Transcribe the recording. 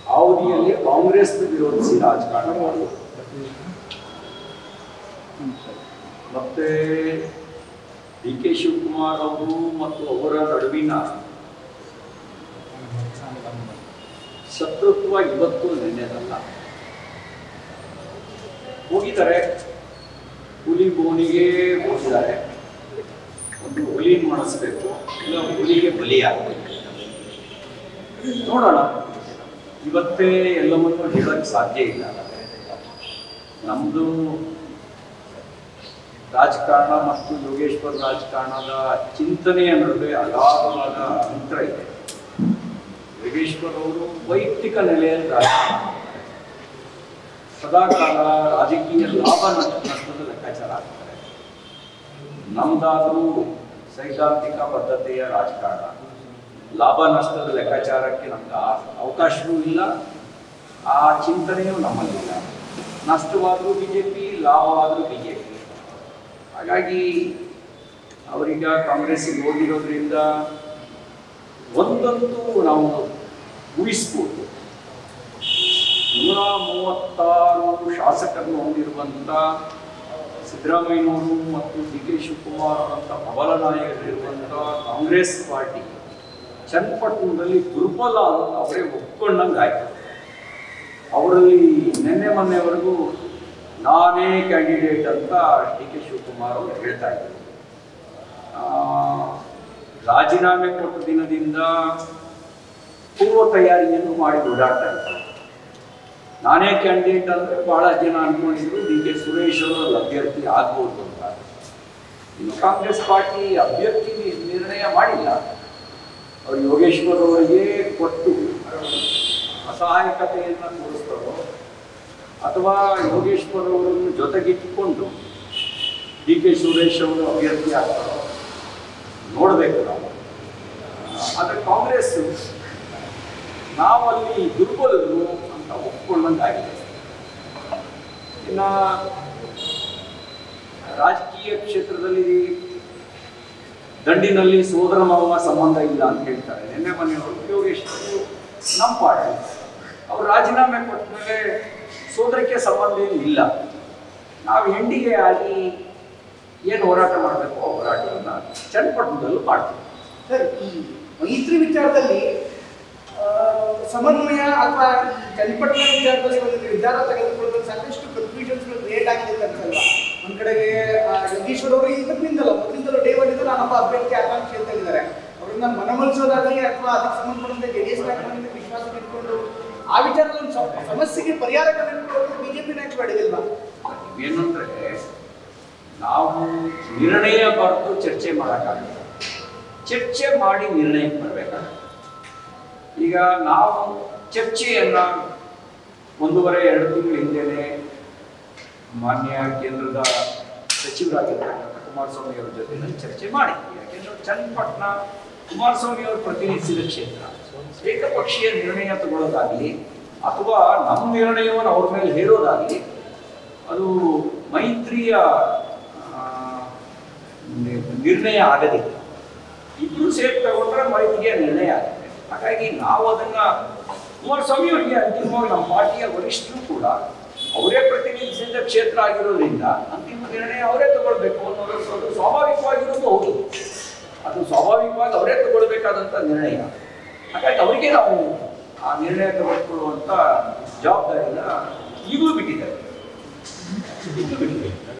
ಅವಧಿಯಲ್ಲಿ ಕಾಂಗ್ರೆಸ್ ವಿರೋಧಿಸಿ ರಾಜಕಾರಣ ಮಾಡುವುದು ಮತ್ತೆ ಡಿ ಕೆ ಶಿವಕುಮಾರ್ ಅವರು ಮತ್ತು ಅವರ ನಡುವಿನ ಶತ್ರುತ್ವ ಇವತ್ತು ನೆನ್ನೆದಲ್ಲ ಹೋಗಿದ್ದಾರೆ ಹುಲಿ ಬೋನಿಗೆ ಹೋಗಿದ್ದಾರೆ ಒಂದು ಹುಲಿ ಮಾಡಿಸ್ಬೇಕು ಇಲ್ಲ ಹುಲಿಗೆ ಬಲಿಯಾಗಬೇಕು ನೋಡೋಣ ಇವತ್ತೇ ಎಲ್ಲವನ್ನೂ ಹೇಳಕ್ ಸಾಧ್ಯ ಇಲ್ಲ ನಮ್ಮದು ರಾಜಕಾರಣ ಮತ್ತು ಯೋಗೇಶ್ವರ್ ರಾಜಕಾರಣದ ಚಿಂತನೆಯ ನಡುವೆ ಅಗಾಧವಾದ ಅಂತರ ಇದೆ ಯೋಗೇಶ್ವರ್ ಅವರು ವೈಯಕ್ತಿಕ ನೆಲೆಯಲ್ಲಿ ರಾಜಕಾರಣ ಮಾಡ್ತಾರೆ. ಸದಾಕಾಲ ರಾಜಕೀಯ ಲಾಭ ನಷ್ಟ ನಷ್ಟದ ಲೆಕ್ಕಾಚಾರ ಆಗ್ತಾರೆ ನಮ್ದಾದರೂ ಸೈದ್ಧಾಂತಿಕ ಪದ್ಧತಿಯ ರಾಜಕಾರಣ ಲಾಭ ನಷ್ಟದ ಲೆಕ್ಕಾಚಾರಕ್ಕೆ ನಮ್ಗೆ ಆ- ಅವಕಾಶವೂ ಇಲ್ಲ ಆ ಚಿಂತನೆಯೂ ನಮ್ಮಲ್ಲಿಲ್ಲ ನಷ್ಟವಾದರೂ ಬಿ ಜೆ ಪಿ ಲಾಭವಾದರೂ ಬಿ ಜೆ ಪಿ ಹಾಗಾಗಿ ಅವರೀಗ ಕಾಂಗ್ರೆಸ್ಸಿಗೆ ಹೋಗಿರೋದ್ರಿಂದ ಒಂದಂತೂ ನಾವು ಊಹಿಸ್ಬೋದು ನೂರ ಮೂವತ್ತಾರು ಶಾಸಕರನ್ನು ಹೊಂದಿರುವಂಥ ಸಿದ್ದರಾಮಯ್ಯನವರು ಮತ್ತು ಡಿ ಕೆ ಶಿವಕುಮಾರ್ ಅವರಂಥ ಪ್ರಬಲ ನಾಯಕರಿರುವಂಥ ಕಾಂಗ್ರೆಸ್ ಪಾರ್ಟಿ ಚನ್ನಪಟ್ಟಣದಲ್ಲಿ ದುರ್ಬಲ ಅಂತ ಅವರೇ ಒಪ್ಕೊಂಡಂಗೆ ಆಯ್ತು ಅವರಲ್ಲಿ ನಿನ್ನೆ ಮೊನ್ನೆವರೆಗೂ ನಾನೇ ಕ್ಯಾಂಡಿಡೇಟ್ ಅಂತ ಡಿ ಕೆ ಶಿವಕುಮಾರ್ ಅವರು ಹೇಳ್ತಾ ಇದ್ರು ಆ, ರಾಜೀನಾಮೆ ಕೊಟ್ಟ ದಿನದಿಂದ ಪೂರ್ವ ತಯಾರಿಯನ್ನು ಮಾಡಿ ಓಡಾಡ್ತಾ ಇದ್ದಾರೆ ನಾನೇ ಕ್ಯಾಂಡಿಡೇಟ್ ಅಂದ್ರೆ ಬಹಳ ಜನ ಅನ್ಕೊಂಡಿದ್ರು ಡಿ ಕೆ ಸುರೇಶ್ ಅವರು ಅಭ್ಯರ್ಥಿ ಆಗ್ಬೋದು ಅಂತ ಇನ್ನು ಕಾಂಗ್ರೆಸ್ ಪಾರ್ಟಿ ಅಭ್ಯರ್ಥಿ ನಿರ್ಣಯ ಮಾಡಿಲ್ಲ ಅವರು ಯೋಗೇಶ್ವರ್ ಅವರಿಗೆ ಕೊಟ್ಟು ಅಸಹಾಯಕತೆಯನ್ನು ತೋರಿಸ್ತಾರೋ ಅಥವಾ ಯೋಗೇಶ್ವರ್ ಅವರನ್ನು ಜೊತೆಗಿಟ್ಟುಕೊಂಡು ಡಿ ಕೆ ಸುರೇಶ್ ಅವರು ಅಭ್ಯರ್ಥಿ ಆಗ್ತಾರೋ ನೋಡಬೇಕು ನಾವು ಆದರೆ ಕಾಂಗ್ರೆಸ್ ನಾವಲ್ಲಿ ದುರ್ಬಲರು ಅಂತ ಒಪ್ಕೊಂಡಂಗಾಗಿದೆ ಇನ್ನು ರಾಜಕೀಯ ಕ್ಷೇತ್ರದಲ್ಲಿ ದಂಡಿನಲ್ಲಿ ಸೋದರ ಮಾವ ಸಂಬಂಧ ಇಲ್ಲ ಅಂತ ಹೇಳ್ತಾರೆ ನಿನ್ನೆ ಮನೆಯವರು ಯೋಗೇಶ್ ಅವರು ನಮ್ಮ ಪಾರ್ಟಿ ಅವ್ರು ರಾಜೀನಾಮೆ ಕೊಟ್ಟ ಮೇಲೆ ಸೋದರಕ್ಕೆ ಸಂಬಂಧ ಏನು ಇಲ್ಲ ನಾವು ಹೆಂಡಿಗೆ ಆಗಿ ಏನು ಹೋರಾಟ ಮಾಡಬೇಕು ಆ ಹೋರಾಟವನ್ನು ಚನ್ನಪಟ್ಟಣದಲ್ಲೂ ಮಾಡ್ತೀವಿ ಸರ್ ಈ ಮೈತ್ರಿ ವಿಚಾರದಲ್ಲಿ ಆ, ಸಮನ್ವಯ ಅಥವಾ ಚನ್ನಪಟ್ಟಣ ವಿಚಾರದಲ್ಲಿ ಒಂದು ನಿರ್ಧಾರ ತೆಗೆದುಕೊಳ್ಳಲು ಸಾಕಷ್ಟು ಕನ್ಫ್ಯೂಷನ್ಸ್ ಕ್ರಿಯೇಟ್ ಆಗಿದೆ ಅಂತಲ್ವಾ ಒಂದ್ ಕಡೆಗೆ ಆ, ಯೋಗೀಶ್ವರ್ ಅವರು ಇವತ್ತಿನಿಂದಲ್ಲ ಮೊದಲಿಂದಲೂ ಡೇ ಒನ್ ಇಂದ ನಾನೊಬ್ಬ ಅಭ್ಯರ್ಥಿ ಆಕಾಂಕ್ಷಿ ಅಂತ ಹೇಳಿದ್ದಾರೆ ಅವರನ್ನ ಮನವೊಲಿಸೋದಾಗಲಿ ಅಥವಾ ಅದಕ್ಕೆ ಸಂಬಂಧಪಟ್ಟಂತೆ ಜೆ ಡಿ ಎಸ್ ನಾಯಕರಿಂದ ವಿಶ್ವಾಸ ಇಟ್ಕೊಂಡು ಆ ವಿಚಾರದಲ್ಲಿ ಒಂದು ಸ- ಸಮಸ್ಯೆಗೆ ಪರಿಹಾರ ಕಂಡುಕೊಳ್ಳಲು ಬಿಜೆಪಿ ನಾಯಕರು ಅಡಿಗಿಲ್ವಾ ಏನಂದ್ರೆ ನಾವು ನಿರ್ಣಯ ಬರೆದು ಚರ್ಚೆ ಮಾಡೋಕ್ಕಾಗಲ್ಲ ಚರ್ಚೆ ಮಾಡಿ ನಿರ್ಣಯಕ್ಕೆ ಬರಬೇಕಾಗುತ್ತೆ ಈಗ ನಾವು ಚರ್ಚೆಯನ್ನ ಒಂದೂವರೆ ಎರಡು ತಿಂಗಳ ಹಿಂದೆನೆ ಮಾನ್ಯ ಕೇಂದ್ರದ ಸಚಿವರಾಗಿರ್ತಕ್ಕಂಥ ಕುಮಾರಸ್ವಾಮಿ ಅವರ ಜೊತೆ ಚರ್ಚೆ ಮಾಡಿದ್ವಿ ಯಾಕೆಂದ್ರೆ ಚನ್ನಪಟ್ಟಣ ಕುಮಾರಸ್ವಾಮಿ ಅವರು ಪ್ರತಿನಿಧಿಸಿದ ಕ್ಷೇತ್ರ ಏಕಪಕ್ಷೀಯ ನಿರ್ಣಯ ತಗೊಳ್ಳೋದಾಗ್ಲಿ ಅಥವಾ ನಮ್ಮ ನಿರ್ಣಯವನ್ನು ಅವ್ರ ಮೇಲೆ ಹೇರೋದಾಗ್ಲಿ ಅದು ಮೈತ್ರಿಯ ಆ, ನಿ- ನಿರ್ಣಯ ಆಗದಿಲ್ಲ ಇಬ್ರು ಸೇರಿ ತಗೊಂಡ್ರೆ ಮೈತ್ರಿಯ ನಿರ್ಣಯ ಆಗುತ್ತೆ ಹಾಗಾಗಿ ನಾವು ಅದನ್ನ ಕುಮಾರಸ್ವಾಮಿ ಅವರಿಗೆ ಅಂತಿಮವಾಗಿ ನಮ್ಮ ಪಾರ್ಟಿಯ ವರಿಷ್ಠರು ಕೂಡ ಅವರೇ ಪ್ರತಿನಿಧಿಸಿದ ಕ್ಷೇತ್ರ ಆಗಿರೋದ್ರಿಂದ ಅಂತಿಮ ನಿರ್ಣಯ ಅವರೇ ತಗೊಳ್ಬೇಕು ಅನ್ನೋದು ಅದು ಸ್ವಾಭಾವಿಕವಾಗಿರೋದು ಹೌದು ಅದು ಸ್ವಾಭಾವಿಕವಾಗಿ ಅವರೇ ತಗೊಳ್ಬೇಕಾದಂಥ ನಿರ್ಣಯ ಹಾಗಾಗಿ ಅವರಿಗೆ ನಾವು ಆ ನಿರ್ಣಯ ತೆಗೆದುಕೊಳ್ಳುವಂಥ ಜವಾಬ್ದಾರಿನ ಈಗಲೂ ಬಿಟ್ಟಿದ್ದಾರೆ ಈಗಲೂ ಬಿಟ್ಟಿದ್ದಾರೆ